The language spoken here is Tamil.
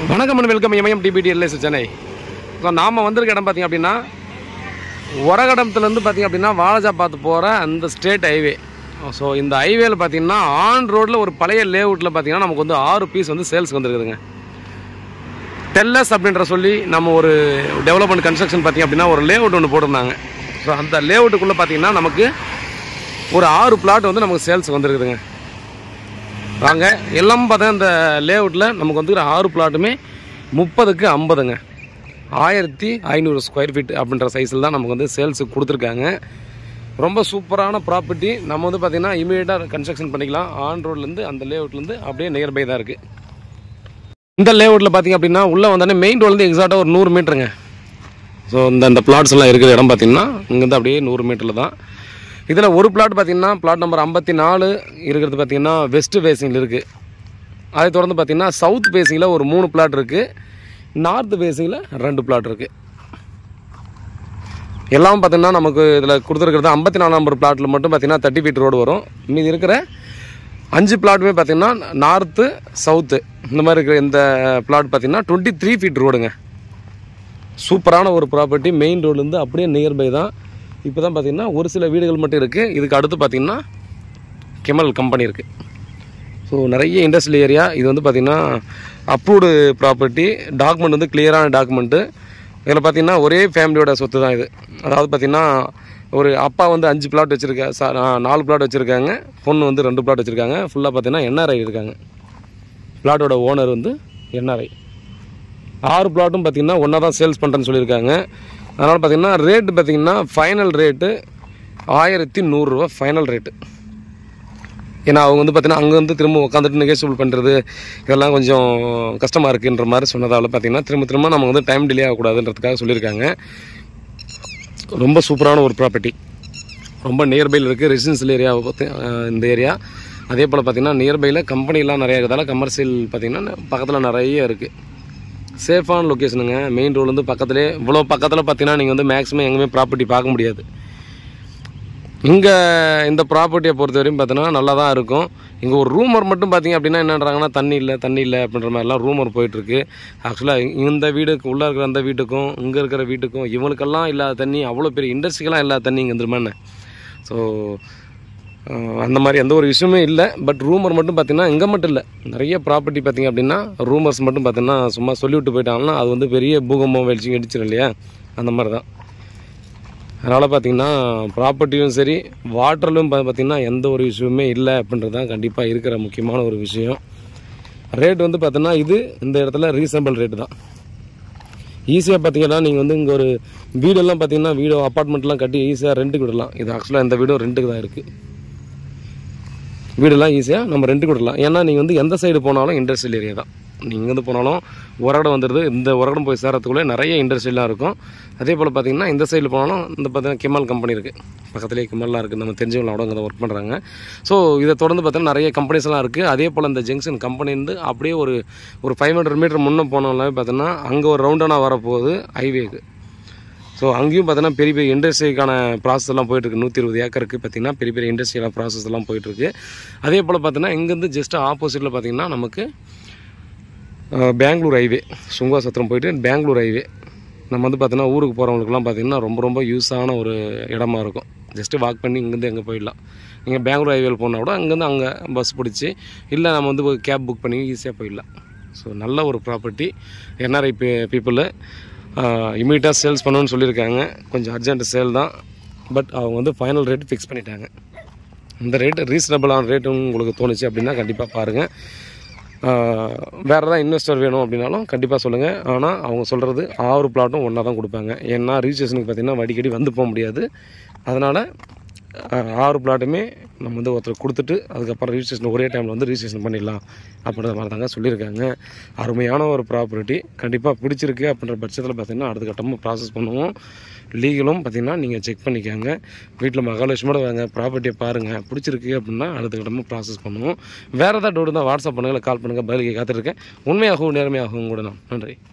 வணக்கம் and welcome MM DTP LS Chennai so நாம் வந்திருக்க இடம் பார்த்திங்க அப்படின்னா உரகடத்துலேருந்து பார்த்திங்க அப்படின்னா வாலஜா பார்த்து போகிற அந்த ஸ்டேட் ஹைவே ஸோ இந்த ஹைவேல பார்த்தீங்கன்னா ஆன் ரோட்டில் ஒரு பழைய லேஅவுட்டில் பார்த்தீங்கன்னா நமக்கு வந்து ஆறு பீஸ் வந்து சேல்ஸ் வந்துருக்குதுங்க டெல்லஸ் அப்படின்ற சொல்லி நம்ம ஒரு டெவலப்மெண்ட் கன்ஸ்ட்ரக்ஷன் பார்த்திங்க அப்படின்னா ஒரு லேஅவுட் ஒன்று போட்டிருந்தாங்க ஸோ அந்த லேஅவுட்டுக்குள்ளே பார்த்தீங்கன்னா நமக்கு ஒரு ஆறு பிளாட் வந்து நமக்கு சேல்ஸ் வந்துருக்குதுங்க வாங்க எல்லாம் பார்த்தா இந்த லேஅவுட்டில் நமக்கு வந்துக்கிற ஆறு பிளாட்டுமே முப்பதுக்கு ஐம்பதுங்க ஆயிரத்தி ஐநூறு ஸ்கொயர் ஃபீட் அப்படின்ற சைஸில் தான் நமக்கு வந்து சேல்ஸுக்கு கொடுத்துருக்காங்க ரொம்ப சூப்பரான ப்ராப்பர்ட்டி நம்ம வந்து பார்த்திங்கன்னா இமீடியட்டாக கன்ஸ்ட்ரக்ஷன் பண்ணிக்கலாம் ஆன் ரோட்லேருந்து அந்த லேஅவுட்லேருந்து அப்படியே நியர்பை தான் இருக்குது இந்த லேஅவுட்டில் பார்த்திங்க அப்படின்னா உள்ளே வந்தோடனே மெயின் ரோட்லேருந்து எக்ஸாக்டாக ஒரு நூறு மீட்டருங்க ஸோ இந்த இந்த பிளாட்ஸ் எல்லாம் இருக்கிற இடம் பார்த்திங்கன்னா இங்கேருந்து அப்படியே நூறு மீட்டரில் தான் இதில் ஒரு பிளாட் பார்த்திங்கன்னா பிளாட் நம்பர் ஐம்பத்தி நாலு இருக்கிறது பார்த்திங்கன்னா வெஸ்ட் ஃபேஸிங்கில் இருக்குது அதை தொடர்ந்து பார்த்திங்கன்னா சவுத் ஃபேஸிங்கில் ஒரு மூணு பிளாட் இருக்குது நார்த் ஃபேஸிங்கில் ரெண்டு பிளாட் இருக்குது எல்லாம் பார்த்திங்கன்னா நமக்கு இதில் கொடுத்துருக்கிறது ஐம்பத்தி நாலு நம்பர் பிளாட்டில் மட்டும் பார்த்திங்கன்னா தேர்ட்டி ஃபீட் ரோடு வரும் மீதி இருக்கிற அஞ்சு பிளாட்டுமே பார்த்திங்கன்னா நார்த்து சவுத்து இந்த மாதிரி இருக்கிற இந்த பிளாட் பார்த்திங்கன்னா டுவெண்ட்டி த்ரீ ஃபீட் ரோடுங்க சூப்பரான ஒரு ப்ராப்பர்ட்டி மெயின் ரோட்லேருந்து அப்படியே நியர்பை தான் இப்போ தான் பார்த்தீங்கன்னா ஒரு சில வீடுகள் மட்டும் இருக்குது இதுக்கு அடுத்து பார்த்தீங்கன்னா கெமல் கம்பெனி இருக்குது ஸோ நிறைய இண்டஸ்ட்ரியல் ஏரியா இது வந்து பார்த்திங்கன்னா அப்ரூவ்டு ப்ராப்பர்ட்டி டாக்குமெண்ட் வந்து கிளியரான டாக்குமெண்ட்டு இதில் பார்த்தீங்கன்னா ஒரே ஃபேமிலியோட சொத்து தான் இது அதாவது பார்த்திங்கன்னா ஒரு அப்பா வந்து அஞ்சு பிளாட் வச்சுருக்கா சா நா- நாலு பிளாட் வச்சுருக்காங்க பொண்ணு வந்து ரெண்டு பிளாட் வச்சுருக்காங்க ஃபுல்லாக பார்த்தீங்கன்னா என்ஆர்ஐ இருக்காங்க பிளாட்டோட ஓனர் வந்து என்ஆர்ஐ ஆறு பிளாட்டும் பார்த்தீங்கன்னா ஒன்றா தான் சேல்ஸ் பண்ணுறேன்னு சொல்லியிருக்காங்க அதனால் பார்த்தீங்கன்னா ரேட்டு பார்த்தீங்கன்னா ஃபைனல் ரேட்டு ஆயிரத்தி நூறுரூவா ஃபைனல் ரேட்டு ஏன்னா அவங்க வந்து பார்த்தீங்கன்னா அங்கே வந்து திரும்ப உட்காந்துட்டு நெகோசியபிள் பண்ணுறது இதெல்லாம் கொஞ்சம் கஷ்டமாக இருக்குன்ற மாதிரி சொன்னதால் பார்த்தீங்கன்னா திரும்ப திரும்ப நம்ம வந்து டைம் டிலே ஆகக்கூடாதுன்றதுக்காக சொல்லியிருக்காங்க ரொம்ப சூப்பரான ஒரு ப்ராப்பர்ட்டி ரொம்ப நியர்பையில் இருக்குது ரெசிடென்சியல் ஏரியாவை பார்த்து அஹ், இந்த ஏரியா அதே போல் பார்த்தீங்கன்னா நியர்பையில் கம்பெனிலாம் நிறைய இருக்கிறதால கமர்ஷியல் பார்த்தீங்கன்னா பக்கத்தில் நிறைய இருக்குது சேஃபான லொக்கேஷனுங்க மெயின் ரோட்லேருந்து பக்கத்துலேயே இவ்வளோ பக்கத்தில் பார்த்தீங்கன்னா நீங்கள் வந்து மேக்ஸிமம் எங்கேயுமே ப்ராப்பர்ட்டி பார்க்க முடியாது இங்கே இந்த ப்ராப்பர்ட்டியை பொறுத்த வரையும் பார்த்தீங்கன்னா நல்லா தான் இருக்கும் இங்கே ஒரு ரூமர் மட்டும் பார்த்தீங்க அப்படின்னா என்னன்றாங்கன்னா தண்ணி இல்லை தண்ணி இல்லை அப்படின்ற மாதிரிலாம் ரூமர் போயிட்டுருக்கு ஆக்சுவலாக இந்த வீடுக்கு உள்ளே இருக்கிற அந்த வீட்டுக்கும் இங்கே இருக்கிற வீட்டுக்கும் இவனுக்கெல்லாம் இல்லாத தண்ணி அவ்வளோ பெரிய இண்டஸ்ட்ரிக்கெல்லாம் இல்லாத தண்ணி இங்கே இருந்துருமாண்ணே ஸோ அந்த மாதிரி எந்த ஒரு விஷயமே இல்லை பட் ரூமர் மட்டும் பார்த்தீங்கன்னா இங்கே மட்டும் இல்லை நிறைய ப்ராப்பர்ட்டி பார்த்தீங்க அப்படின்னா ரூமர்ஸ் மட்டும் பார்த்தீங்கன்னா சும்மா சொல்லிவிட்டு போயிட்டாங்கன்னா அது வந்து பெரிய பூகம்பம் வெளிச்சு அடிச்சிடும் இல்லையா அந்த மாதிரி தான் அதனால் பார்த்தீங்கன்னா ப்ராப்பர்ட்டியும் சரி வாட்டர்லையும் பார்த்தீங்கன்னா எந்த ஒரு விஷயமே இல்லை அப்படின்றது தான் கண்டிப்பாக இருக்கிற முக்கியமான ஒரு விஷயம் ரேட் வந்து பார்த்தீங்கன்னா இது இந்த இடத்துல ரீசனபிள் ரேட்டு தான் ஈஸியாக பார்த்தீங்கன்னா நீங்கள் வந்து இங்கே ஒரு வீடெல்லாம் பார்த்தீங்கன்னா வீடு அப்பார்ட்மெண்ட்லாம் கட்டி ஈஸியாக ரெண்ட்டுக்கு விடலாம் இது ஆக்சுவலாக இந்த வீடும் ரெண்ட்டுக்கு தான் இருக்குது வீடெல்லாம் ஈஸியாக நம்ம ரெண்ட்டுக்கு விடலாம் ஏன்னா நீங்கள் வந்து எந்த சைடு போனாலும் இண்டஸ்ட்ரியல் ஏரியா தான் நீங்கள் வந்து போனாலும் உரகடம் வந்துடுது இந்த உரகடம் போய் சேரத்துக்குள்ளே நிறைய இண்டஸ்ட்ரியலாக இருக்கும் அதே போல் பார்த்தீங்கன்னா இந்த சைடில் போனாலும் இந்த பார்த்தீங்கன்னா கிமல் கம்பெனி இருக்குது பக்கத்துலேயே கிமல்லாம் இருக்குது நம்ம தெரிஞ்சவங்க கூட அங்கே ஒர்க் பண்ணுறாங்க ஸோ இதை தொடர்ந்து பார்த்தீங்கன்னா நிறைய கம்பெனிஸ்லாம் இருக்குது அதே போல் இந்த ஜங்ஷன் கம்பெனி வந்து அப்படியே ஒரு ஒரு ஃபைவ் ஹண்ட்ரட் மீட்டர் முன்னே போனோம்னாவே பார்த்தீங்கன்னா அங்கே ஒரு ரவுண்டானா வரப்போகுது ஹைவேக்கு ஸோ அங்கேயும் பார்த்தீங்கன்னா பெரிய பெரிய இண்டஸ்ட்ரிக்கான ப்ராசஸ் எல்லாம் போயிட்டுருக்கு நூற்றி இருபது ஏக்கருக்கு பார்த்தீங்கன்னா பெரிய பெரிய இண்டஸ்ட்ரியலாக ப்ராசஸ் எல்லாம் போயிட்டுருக்கு அதே போல் பார்த்தீங்கன்னா இங்கேருந்து ஜஸ்ட் ஆப்போசிட்டில் பார்த்தீங்கன்னா நமக்கு அஹ், பெங்களூர் ஹைவே சுங்கா சத்திரம் போயிட்டு பெங்களூர் ஹைவே நம்ம வந்து பார்த்தீங்கன்னா ஊருக்கு போகிறவங்களுக்குலாம் பார்த்தீங்கன்னா ரொம்ப ரொம்ப யூஸான ஒரு இடமா இருக்கும் ஜஸ்ட்டு வாக் பண்ணி இங்கேருந்து எங்கே போயிடலாம் நீங்கள் பெங்களூர் ஹைவேல போனால் கூட அங்கேருந்து அங்கே பஸ் பிடிச்சி இல்லை நம்ம வந்து கேப் புக் பண்ணி ஈஸியாக போயிடலாம் ஸோ நல்ல ஒரு ப்ராப்பர்ட்டி என்ஆர்ஐ பீப்புளு இமீடியட்டாக சேல்ஸ் பண்ணணும்னு சொல்லியிருக்காங்க கொஞ்சம் அர்ஜென்ட் சேல் தான் பட் அவங்க வந்து ஃபைனல் ரேட் ஃபிக்ஸ் பண்ணிட்டாங்க இந்த ரேட்டு ரீசனபிளான ரேட்டு உங்களுக்கு தோணுச்சு அப்படின்னா கண்டிப்பாக பாருங்கள் வேறு ஏதாவது இன்வெஸ்டர் வேணும் அப்படின்னாலும் கண்டிப்பாக சொல்லுங்கள் ஆனால் அவங்க சொல்கிறது ஆறு பிளாட்டும் ஒன்றா தான் கொடுப்பாங்க ஏன்னா ரிஜிஸ்ட்ரேஷனுக்கு பார்த்தீங்கன்னா வடிக்கடி வந்து போக முடியாது அதனால் ஆறு பிளாட்டுமே நம்ம வந்து ஒருத்தர் கொடுத்துட்டு அதுக்கப்புறம் ரிஜிஸ்ட்ரேஷன் ஒரே டைமில் வந்து ரிஜிஸ்ட்ரேஷன் பண்ணிடலாம் அப்படின்ற மாதிரி தாங்க சொல்லியிருக்காங்க அருமையான ஒரு ப்ராப்பர்ட்டி கண்டிப்பாக பிடிச்சிருக்கு அப்படின்ற பட்சத்தில் பார்த்தீங்கன்னா அடுத்த கட்டமாக ப்ராசஸ் பண்ணுவோம் லீகலும் பார்த்தீங்கன்னா நீங்கள் செக் பண்ணிக்கோங்க வீட்டில் மகாலட்சுமியோட வாங்க ப்ராப்பர்ட்டியை பாருங்கள் பிடிச்சிருக்கு அப்படின்னா அடுத்த கட்டமாக ப்ராசஸ் பண்ணுவோம் வேறு ஏதாவது டவுட் தான் வாட்ஸ்அப் பண்ணுங்கள் கால் பண்ணுங்கள் பதிலுக்கு காத்திருக்கேன் உண்மையாகவும் நேர்மையாகவும் கூட நான் நன்றி